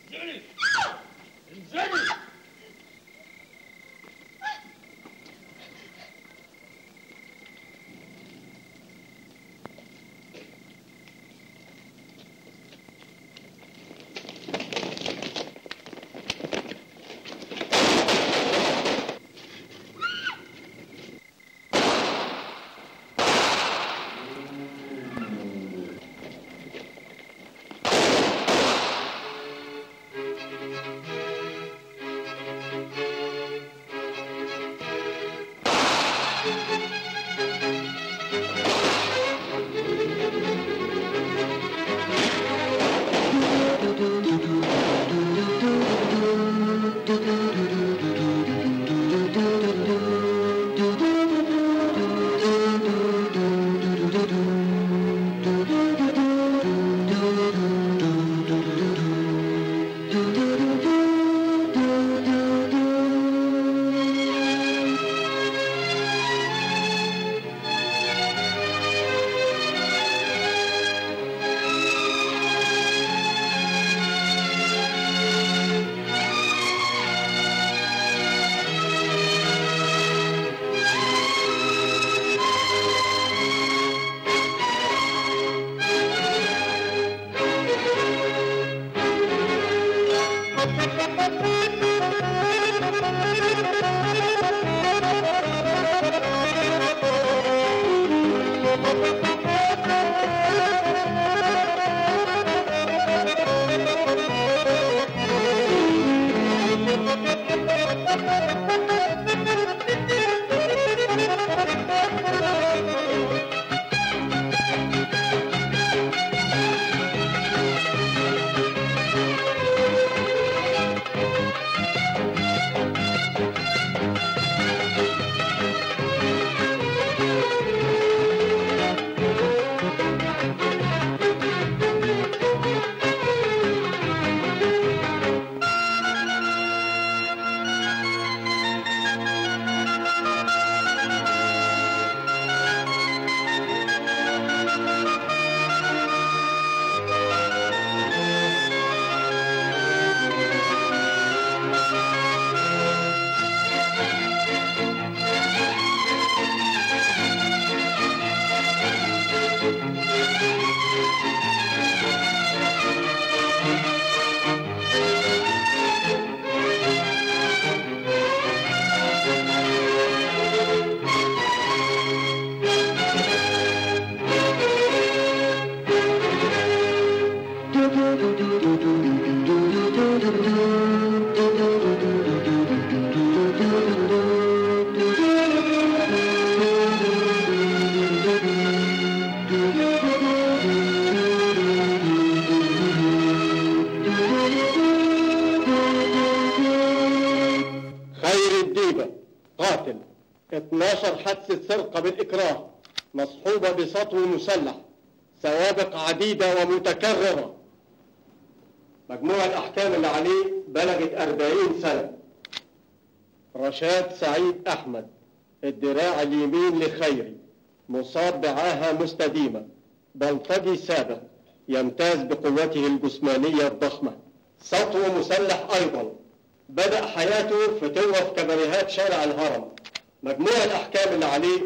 انزلي انزلي خير الديبة قاتل 12 حادثة سرقة بالإكراه مصحوبة بسطو مسلح سوابق عديدة ومتكررة مجموع الأحكام اللي عليه بلغت 40 سنة رشاد سعيد أحمد الدراع اليمين لخيري مصاب بعاهة مستديمة بلطجي سابق يمتاز بقوته الجسمانية الضخمة سطو مسلح أيضا بدأ حياته في توف كباريهات شارع الهرم مجموع الأحكام اللي عليه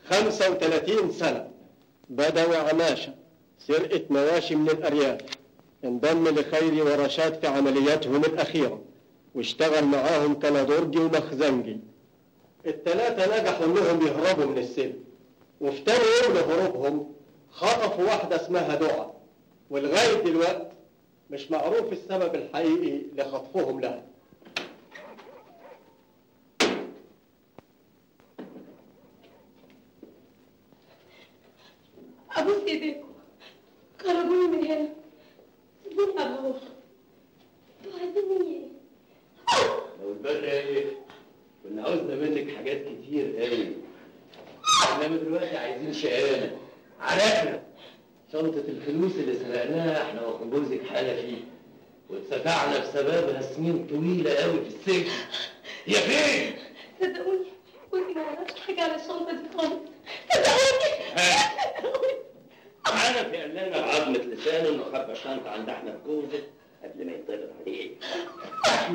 35 سنة بدوي عماشة سرقة مواشي من الأرياف انضم لخيري ورشاد في عملياتهم الأخيرة واشتغل معاهم كندرجي ومخزنجي التلاتة نجحوا انهم يهربوا من السجن وفي تاني يوم لهروبهم خطفوا واحدة اسمها دعاء ولغاية دلوقتي مش معروف السبب الحقيقي لخطفهم لها ابوس ايديكم خرجوني من هنا سيبوني اروح انتوا عايزين مني ايه؟ لو الباقي ايه كنا عاوزنا منك حاجات كتير قوي انما دلوقتي عايزين شقانا عرفنا شنطة الفلوس اللي سرقناها احنا وجوزك حالة فيه واتسفعنا بسببها سنين طويلة قوي في السجن هي فين؟ صدقوني جوزي ما عملش حاجه على الشنطه دي خالص صدقوني صدقوني عارف يا لنا بعظمة لسانه انه خبى شنطة عند احمد جوزك قبل ما يطلع عليه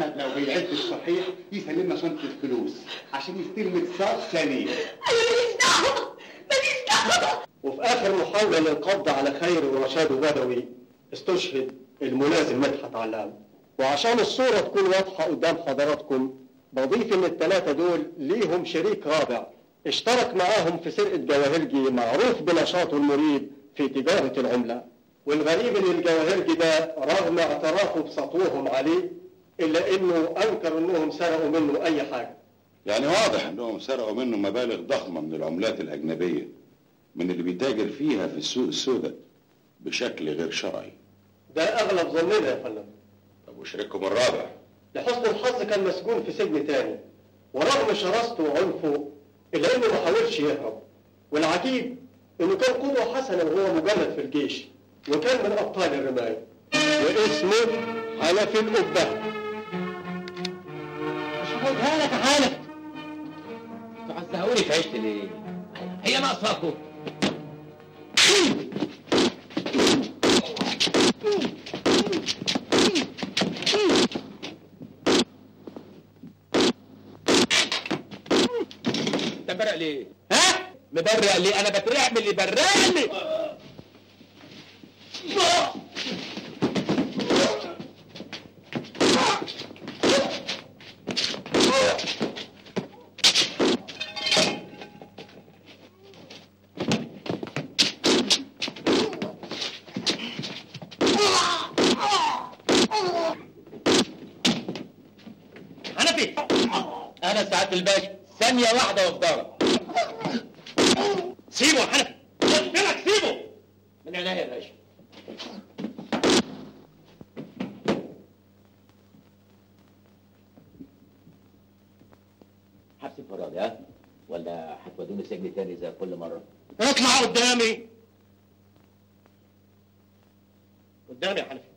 محمد لو بيعد الصحيح يسلمنا شنطة الفلوس عشان يستلم اتصال ثانية انا ماليش دعوه ماليش دعوه وفي آخر محاولة للقبض على خير ورشاد بدوي استشهد الملازم مدحت علام وعشان الصورة تكون واضحة قدام حضراتكم بضيف إن الثلاثة دول ليهم شريك رابع اشترك معاهم في سرقة جواهرجي معروف بنشاطه المريب في تجارة العملة والغريب إن الجواهرجي ده رغم اعترافه بسطوهم عليه إلا إنه أنكر إنهم سرقوا منه أي حاجة يعني واضح انهم سرقوا منه مبالغ ضخمه من العملات الاجنبيه من اللي بيتاجر فيها في السوق السوداء بشكل غير شرعي ده أغلب ظننا يا فندم طب وشريككم الرابع لحسن الحظ كان مسجون في سجن تاني ورغم شراسته وعنفه إلا إنه ما حاولش يهرب والعجيب إنه كان قدوة حسنة وهو مجند في الجيش وكان من أبطال الرماية واسمه حنفي القبة مش هاخدها لك يا حنف تعزهوني في عيشتي ليه؟ هي ناقصاكم انت مبرق ليه؟ ها؟ مبرق ليه؟ انا بترعب من اللي برقني حنفي انا سعاده الباشا ثانيه واحده وافضلك سيبه يا حنفي قلت لك سيبه من عينيا يا باشا حبس انفرادي ها ولا هتودوني سجن تاني زي كل مره اطلع قدامي قدامي يا حنفي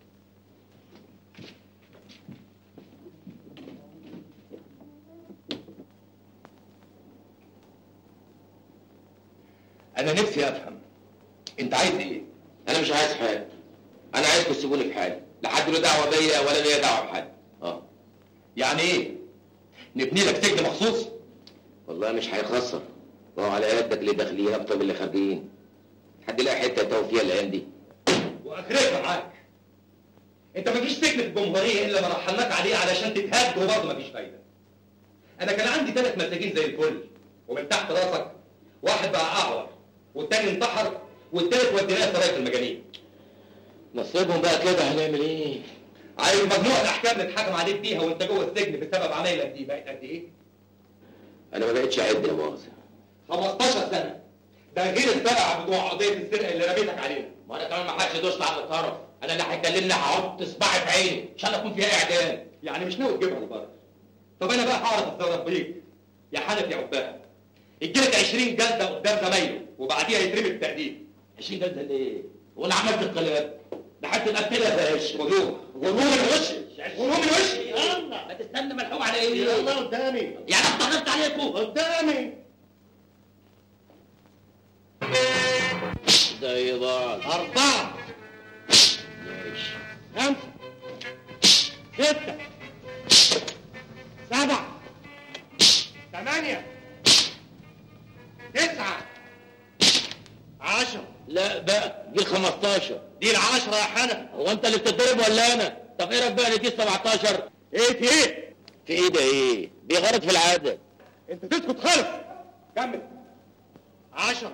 انا نفسي افهم انت عايز ايه انا مش عايز حاجه انا عايزكم تسيبوني في حالي لا حد له دعوه بيا ولا ليا دعوه بحد اه يعني ايه نبني لك سجن مخصوص والله مش هيخسر وهو على يدك اللي داخلين اكتر من اللي خارجين حد يلاقي حته يتوه فيها الايام دي واخرتها معاك انت مفيش سجن في الجمهوريه الا ما رحلناك عليه علشان تتهد وبرضه مفيش فايده انا كان عندي ثلاث مساجين زي الفل ومن تحت راسك واحد بقى اعور والتاني انتحر والتالت وديناه سرايا المجانين نصيبهم بقى كده هنعمل ايه؟ عايز مجموعة احكام نتحكم عليك بيها وانت جوه السجن بسبب عمايلك دي بقت قد ايه؟ انا ما بقتش اعد يا مؤاخذة 15 سنة ده غير السبعة بتوع قضية السرقة اللي رميتك علينا ما انا كمان ما حدش يدوس على الطرف انا اللي هيكلمني هحط صباعي في عيني عشان اكون فيها اعدام يعني مش ناوي تجيبها لبره طب انا بقى هعرف اتصرف بيك يا حنف يا عباه يجيلك 20 جلده قدام زمايله وبعديها يترمي بالتأديب 20 جلده ليه؟ وانا عملت القلاب ده حتى القتله يا باشا غضوب غضوب من وشي غضوب من وشي يلا ما تستنى ملحوم على ايه؟ يلا قدامي يعني اتضغطت عليكم قدامي زي بعض أربعة ماشي خمسة ستة سبعة ثمانية تسعة عشرة لا بقى دي ال 15 دي العشرة يا حنفي هو انت اللي بتتضرب ولا انا؟ طب ايه رايك بقى دي ال 17 ايه في ايه؟ في ايه ده ايه؟ دي غلط في العدد انت تسكت خالص كمل عشرة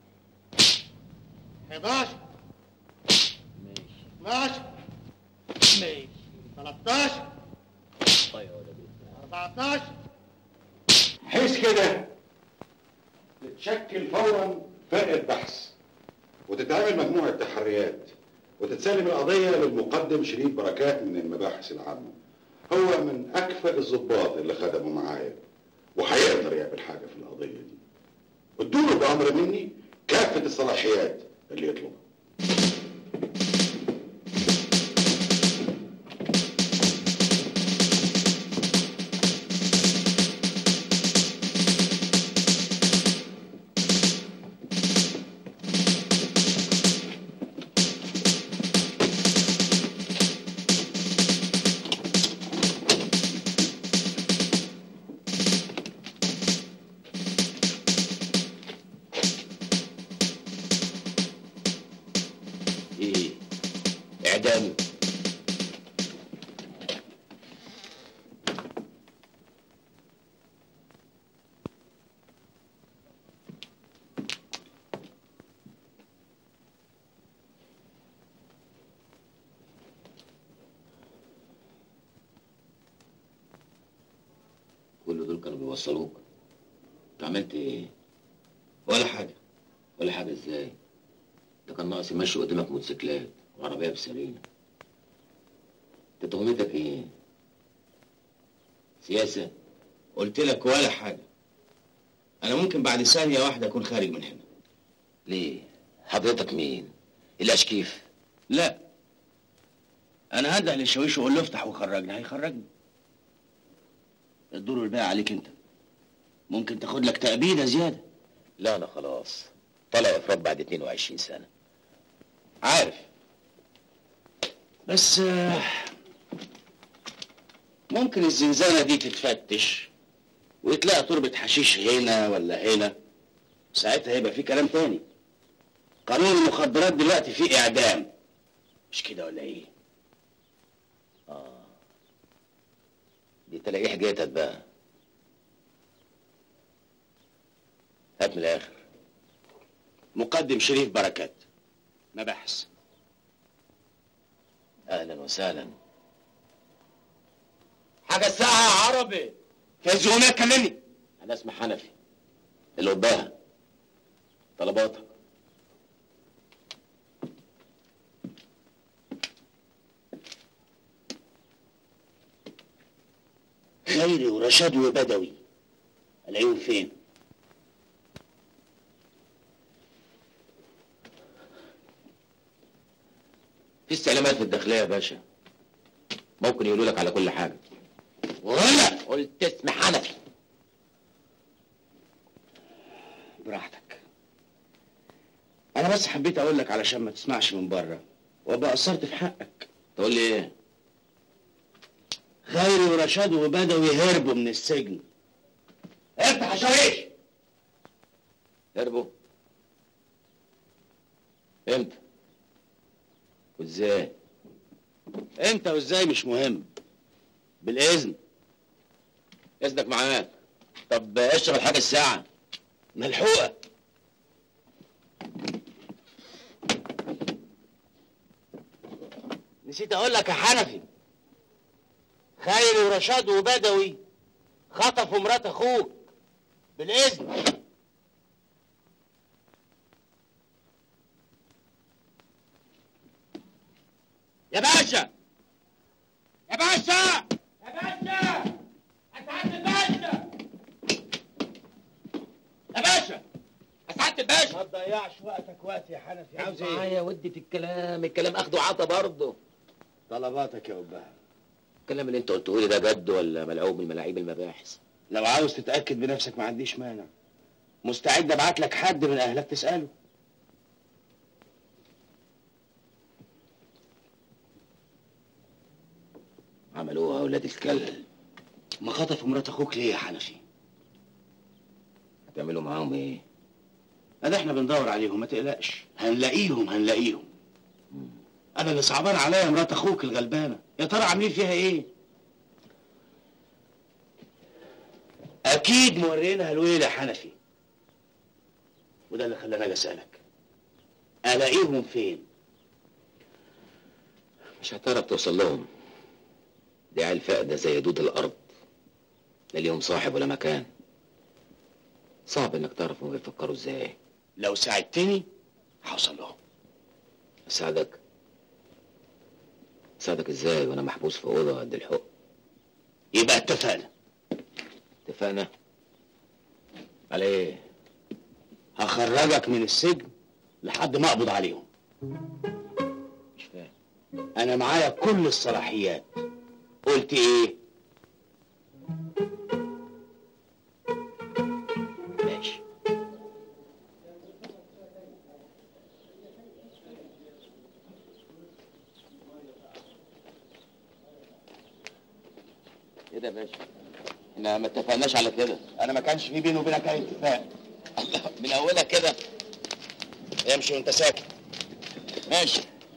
11 ماشي 12 ماشي 13 طيب يا ولدي 14 حيث كده تتشكل فورا فرقة بحث وتتعمل مجموعة تحريات وتتسلم القضية للمقدم شريف بركات من المباحث العامة هو من أكفأ الضباط اللي خدموا معايا وهيقدر يعمل حاجة في القضية دي ادوله بأمر مني كافة الصلاحيات اللي يطلبها وصلوك انت عملت ايه ولا حاجه ولا حاجه ازاي ده كان ناقص يمشي قدامك موتوسيكلات وعربيه بسرينه انت تهمتك ايه سياسه قلت لك ولا حاجه انا ممكن بعد ثانيه واحده اكون خارج من هنا ليه حضرتك مين الاشكيف لا انا هدع للشاويش واقول له افتح وخرجني هيخرجني الدور الباقي عليك انت ممكن تاخد لك تأبيدة زيادة لا انا خلاص طلع افراد بعد 22 سنه عارف بس آه، ممكن الزنزانة دي تتفتش ويتلاقى تربة حشيش هنا ولا هنا ساعتها هيبقى في كلام تاني قانون المخدرات دلوقتي فيه إعدام مش كده ولا إيه؟ دي تلاقيه حكايتك بقى هات من الاخر مقدم شريف بركات مباحث اهلا وسهلا حاجة الساعة يا عربي في زغنية كلمني انا اسمي حنفي اللي قدامها طلباتك خيري ورشاد وبدوي الاقيهم فين؟ في استعلامات في الداخليه يا باشا ممكن يقولوا لك على كل حاجه ولا قلت اسم حنفي براحتك انا بس حبيت اقول لك علشان ما تسمعش من بره وابقى قصرت في حقك تقول لي ايه خيري ورشاد وبدوي هربوا من السجن افتح يا شاويش هربوا امتى وازاي امتى وازاي مش مهم بالاذن اذنك معاك طب اشرب الحاجه الساعه ملحوقه نسيت اقول لك يا حنفي خيري ورشاد وبدوي خطفوا مرات اخوك بالاذن يا باشا يا باشا يا باشا اسعد الباشا يا باشا اسعد الباشا ما تضيعش وقتك وقت يا حنفي عاوز ايه معايا ودي في الكلام الكلام اخده عطا برضه طلباتك يا أبها الكلام اللي انت قلته لي ده جد ولا ملعوب من ملاعيب المباحث لو عاوز تتأكد بنفسك ما عنديش مانع مستعد ابعت لك حد من اهلك تسأله عملوها اولاد الكلب ما خطفوا مرات اخوك ليه يا حنفي هتعملوا معاهم ايه ادي احنا بندور عليهم ما تقلقش هنلاقيهم هنلاقيهم انا اللي صعبان عليا مرات اخوك الغلبانه يا ترى عاملين فيها ايه اكيد مورينها الويل يا حنفي وده اللي خلاني اجي اسالك الاقيهم فين مش هتعرف توصل لهم دي عيال فاقدة زي دود الأرض لا ليهم صاحب ولا مكان صعب إنك تعرف هم بيفكروا إزاي لو ساعدتني هوصل لهم أساعدك أساعدك إزاي وأنا محبوس في أوضة قد الحق يبقى اتفقنا اتفقنا على إيه؟ هخرجك من السجن لحد ما اقبض عليهم مش فاهم انا معايا كل الصلاحيات قلت ايه ماشي ايه ده يا باشا؟ احنا ما اتفقناش على كده انا ما كانش في بيني وبينك اي اتفاق الله من اولها كده امشي وانت ساكت ماشي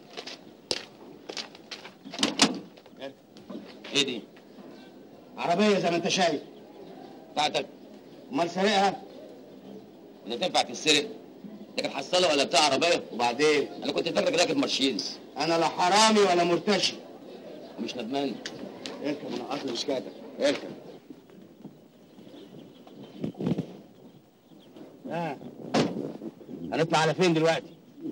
ايه دي؟ عربيه زي ما انت شايف بتاعتك امال سارقها ولا تنفع تتسرق؟ ده كانت حصاله ولا بتاع عربيه؟ وبعدين انا كنت فاكرك راكب مرشيدس انا لا حرامي ولا مرتشي ومش ندمان اركب انا قصدي مشكاتك اركب اه هنطلع على فين دلوقتي؟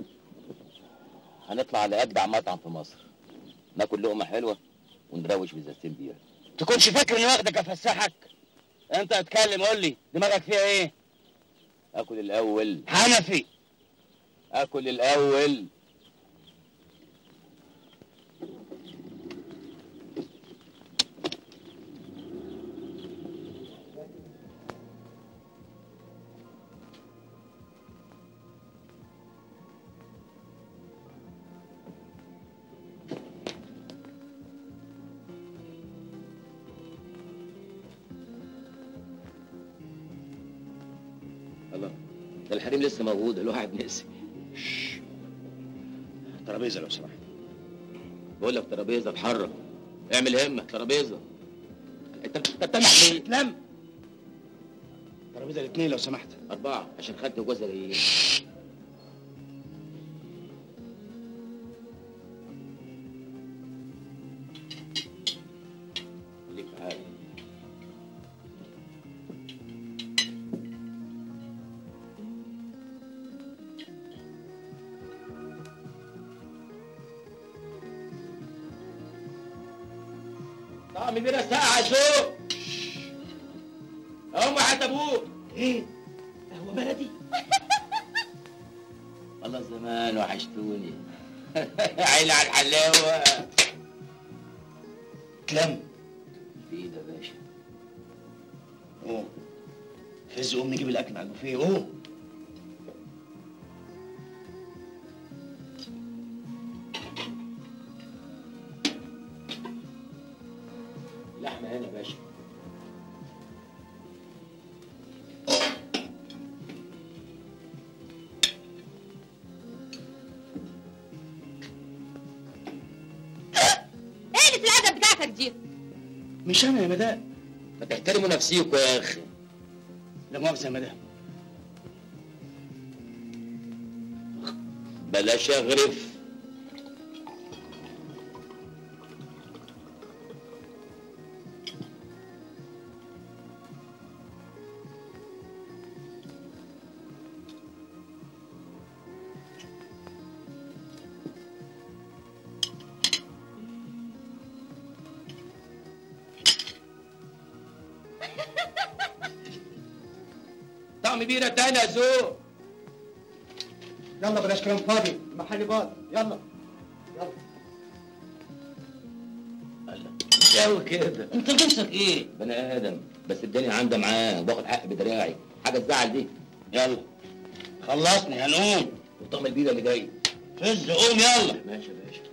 هنطلع على اجدع مطعم في مصر ناكل لقمه حلوه ونروش بزازتين بيها تكونش فاكر اني واخدك افسحك انت اتكلم قول لي دماغك فيها ايه؟ اكل الاول حنفي اكل الاول الله ده الحريم لسه موجود الواحد نسي ترابيزه لو سمحت بقول لك ترابيزه اتحرك اعمل همه ترابيزه انت انت بتعمل ليه؟ لم ترابيزه الاثنين لو سمحت اربعه عشان خدت وجوزها جايين خليك معايا طعم بينا ساعة شو هم حتى ابوك ايه قهوة بلدي والله زمان وحشتوني عيني على الحلاوة تلم في ايه ده يا باشا قوم فز قوم نجيب الاكل على البوفيه قوم اللحمة هنا يا باشا ايه اللي الادب بتاعتك دي مش انا يا مدام ما تحترموا نفسيكوا يا اخي لا مؤاخذه يا مدام بلاش اغرف طعم بيرة تاني يا زو يلا بلاش كلام فاضي المحل فاضي يلا قوي كده انت جنسك ايه؟ بني ادم بس الدنيا عندها معاه وباخد حق بدراعي حاجه تزعل دي يلا خلصني هنقوم وطعم البيره اللي جاي فز قوم يلا ماشي يا باشا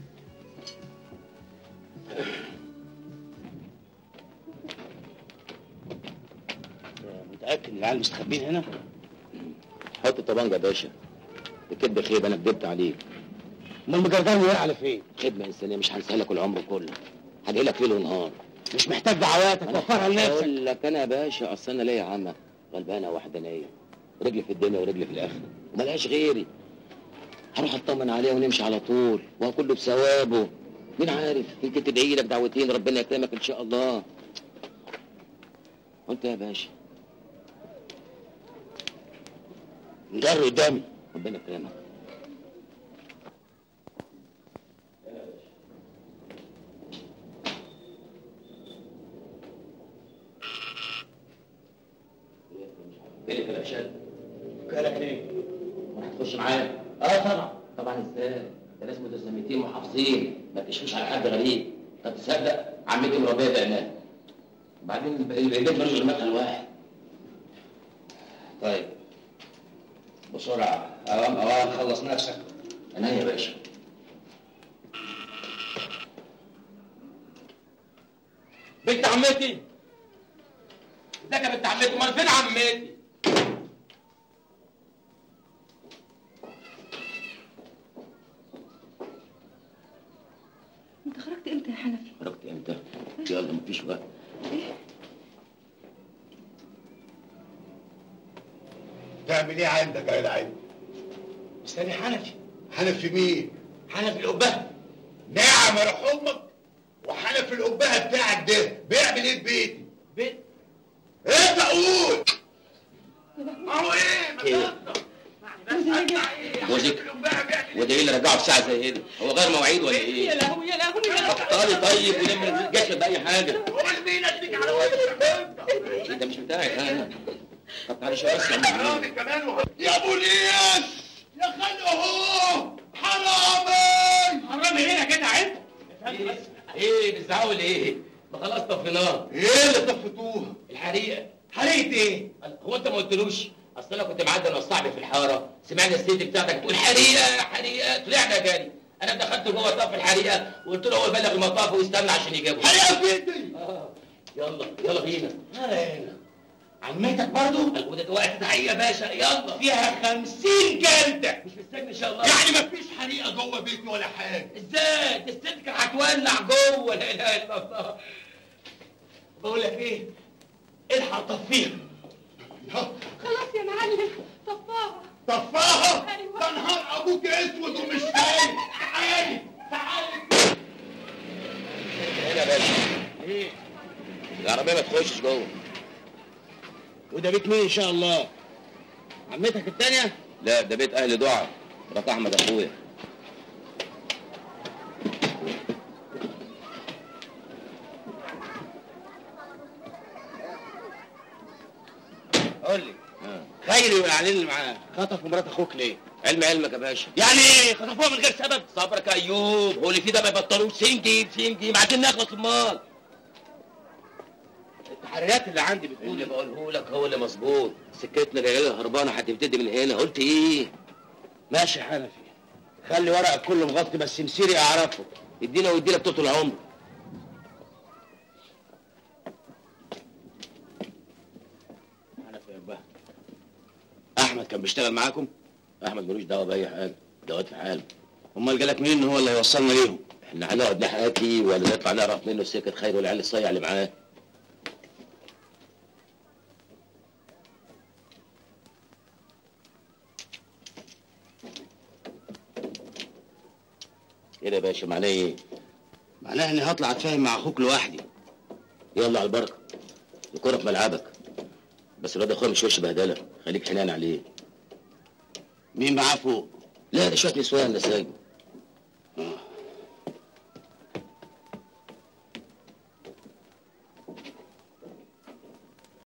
متاكد ان العيال مستخبين هنا حط الطبنجه يا باشا الكدب خيب انا كدبت عليك امال مجردان وقع على فين خدمه انسانيه مش هنساها لك العمر كله هدعي لك ليل ونهار مش محتاج دعواتك وفرها لنفسك اقول لك انا يا باشا اصل انا ليا عمى غلبانه وحدانيه رجلي في الدنيا ورجلي في الاخره وملهاش غيري هروح اطمن عليها ونمشي على طول وهو كله بثوابه مين عارف يمكن تدعي لك دعوتين ربنا يكرمك ان شاء الله وانت يا باشا نجر قدامي ربنا يكرمك ايه اللي شد كلك ليه هتخش معايا اه طبعا طبعا ازاي ده ناس متسامتين محافظين ما تشوش على حد غريب طب تصدق عمتي مربيه بعناه وبعدين البيت ملوش غير مدخل واحد طيب بسرعه اوام اوام خلص نفسك انا يا باشا بنت عمتي ازيك يا بنت عمتي امال فين عمتي انت خرجت امتى يا حنفي خرجت امتى يلا مفيش وقت تعمل ايه عندك يا العين استني حنفي حنفي مين حنفي القبه نعم يا روح امك وحنفي القبهه بتاعك ده بيعمل ايه في بيتي بيت انت قول اهو ايه في ساعه زي هنا هو غير مواعيد ولا يا ايه لهوي يا لهوي يا لهوي بطلي طيب ولم الجسد باي حاجه قول مين اديك على وشك انت مش بتاعك ها طب تعالى شويه بس يا عم. حرامي كمان وح- يا بوليس يا خلق اهو حرامي حرامي هنا كده عيب ايه ايه بتزعقوا ليه؟ ما خلاص طفيناه ايه اللي طفتوها الحريقه حريقه ايه هو انت ما قلتلوش اصل انا كنت معدي انا وصاحبي في الحاره سمعنا الست بتاعتك بتقول حريقه حريقه طلعنا جري انا دخلت جوه طف الحريقه وقلت له هو يبلغ المطاف ويستنى عشان يجيبه حريقه في ايدي اه يلا يلا بينا هنا عمتك برضو وده وقت تحقيق يا باشا يلا فيها خمسين جلدة مش مستني ان شاء الله يعني مفيش حريقة جوه بيتي ولا حاجة ازاي دي الست كانت هتولع جوه لا اله الا الله بقول لك ايه الحق طفيها خلاص يا معلم طفاها طفاها أيوة. ده نهار ابوك اسود ومش شايف تعالي تعالي هنا يا باشا ايه العربيه ما تخشش جوه وده بيت مين ان شاء الله عمتك التانية لا ده بيت اهل دعاء مرات احمد اخويا قول لي آه. خيري والعليل اللي معاه خطفوا مرات اخوك ليه علم علمك يا باشا يعني ايه خطفوها من غير سبب صبرك يا ايوب هو اللي فيه ده ما يبطلوش سنجي سنجي عايزين نخلص المال التحريات اللي عندي اللي بتقول بقوله لك هو اللي مظبوط سكتنا العيله هربانه هتبتدي من هنا قلت ايه ماشي يا حنفي خلي ورقك كله مغطي بس مسيري اعرفه ادينا وادينا طول العمر حنفي يا بابا احمد كان بيشتغل معاكم احمد ملوش دعوه باي حاجه دوت في حاله امال جالك منين ان هو اللي هيوصلنا ليهم احنا هنقعد نحكي ولا نطلع نعرف منه سكه خير والعيال الصيع اللي معاه كده يا باشا معناه ايه؟ معناها اني هطلع اتفاهم مع اخوك لوحدي يلا على البركه الكوره في ملعبك بس الواد اخويا مش وش بهدله خليك حنان عليه مين معاه فوق لا ده شويه نسوان نسايب